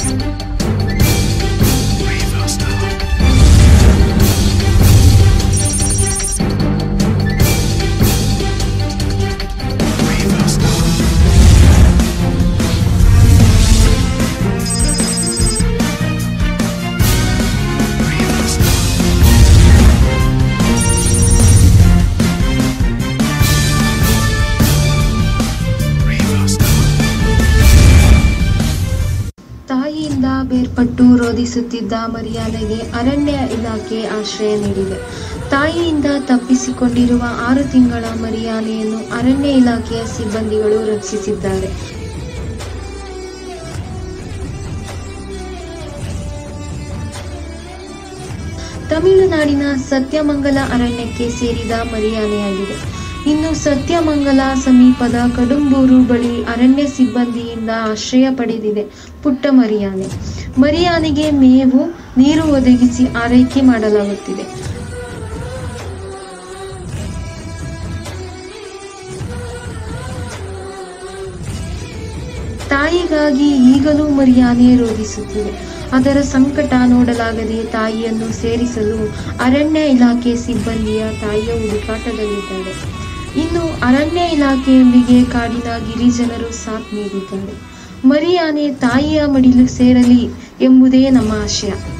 ತಾಯಿಯಿಂದ ಬೇರ್ಪಟ್ಟು ರೋಧಿಸುತ್ತಿದ್ದ ಮರಿಯಾನೆಗೆ ಅರಣ್ಯ ಇಲಾಖೆ ಆಶ್ರಯ ನೀಡಿದೆ ತಾಯಿಯಿಂದ ತಪ್ಪಿಸಿಕೊಂಡಿರುವ ಆರು ತಿಂಗಳ ಮರಿಯಾನೆಯನ್ನು ಅರಣ್ಯ ಇಲಾಖೆಯ ಸಿಬ್ಬಂದಿಗಳು ರಕ್ಷಿಸಿದ್ದಾರೆ ತಮಿಳುನಾಡಿನ ಸತ್ಯಮಂಗಲ ಅರಣ್ಯಕ್ಕೆ ಸೇರಿದ ಮರಿಯಾನೆಯಾಗಿದೆ ಇನ್ನು ಸತ್ಯಮಂಗಲ ಸಮೀಪದ ಕಡುಂಬೂರು ಬಳಿ ಅರಣ್ಯ ಸಿಬ್ಬಂದಿಯಿಂದ ಆಶ್ರಯ ಪಡೆದಿದೆ ಪುಟ್ಟ ಮರಿಯಾನೆ ಮರಿಯಾನೆಗೆ ಮೇವು ನೀರು ಒದಗಿಸಿ ಆರೈಕೆ ಮಾಡಲಾಗುತ್ತಿದೆ ತಾಯಿಗಾಗಿ ಈಗಲೂ ಮರಿಯಾನೆ ರೋಧಿಸುತ್ತಿದೆ ಅದರ ಸಂಕಟ ನೋಡಲಾಗದೆ ತಾಯಿಯನ್ನು ಸೇರಿಸಲು ಅರಣ್ಯ ಇಲಾಖೆ ಸಿಬ್ಬಂದಿಯ ತಾಯಿಯ ಹುಡುಕಾಟದಲ್ಲಿದ್ದಾರೆ ಇನ್ನು ಅರಣ್ಯ ಇಲಾಖೆಯೊಂದಿಗೆ ಕಾಡಿನ ಗಿರಿಜನರು ಸಾಥ್ ನೀಡಿದ್ದಾರೆ ಮರಿಯಾನೆ ತಾಯಿಯ ಮಡಿಲು ಸೇರಲಿ ಎಂಬುದೇ ನಮ್ಮ ಆಶಯ